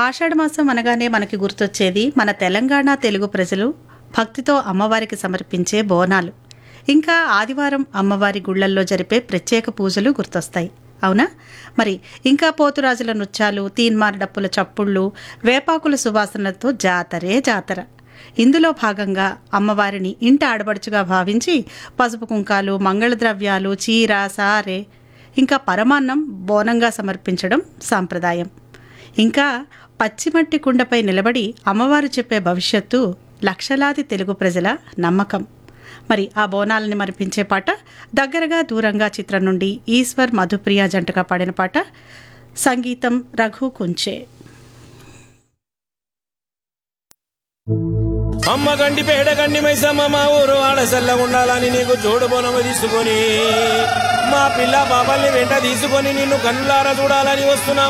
ఆషాఢమాసం అనగానే మనకి గుర్తొచ్చేది మన తెలంగాణ తెలుగు ప్రజలు భక్తితో అమ్మవారికి సమర్పించే బోనాలు ఇంకా ఆదివారం అమ్మవారి గుళ్ళల్లో జరిపే ప్రత్యేక పూజలు గుర్తొస్తాయి అవునా మరి ఇంకా పోతురాజుల నృత్యాలు తీన్మార్ డప్పుల చప్పుళ్ళు వేపాకుల సువాసనలతో జాతరే జాతర ఇందులో భాగంగా అమ్మవారిని ఇంట ఆడబడుచుగా భావించి పసుపు కుంకాలు మంగళద్రవ్యాలు చీర సారె ఇంకా పరమాన్నం బోనంగా సమర్పించడం సాంప్రదాయం ఇంకా పచ్చిమట్టి కుండపై నిలబడి అమ్మవారు చెప్పే భవిష్యత్తు లక్షలాది తెలుగు ప్రజల నమ్మకం మరి ఆ బోనాలని మరిపించే పాట దగ్గరగా దూరంగా చిత్రం నుండి ఈశ్వర్ మధుప్రియ జంటగా పాడిన పాట సంగీతం రఘు కుంచే అమ్మ గండి పేడ గండి మైసమ్మ మా ఊరు ఆడ ఉండాలని నీకు జోడు బోనము తీసుకొని మా పిల్ల బాబల్ని వెంట తీసుకొని నిన్ను కన్నులారా చూడాలని వస్తున్నాం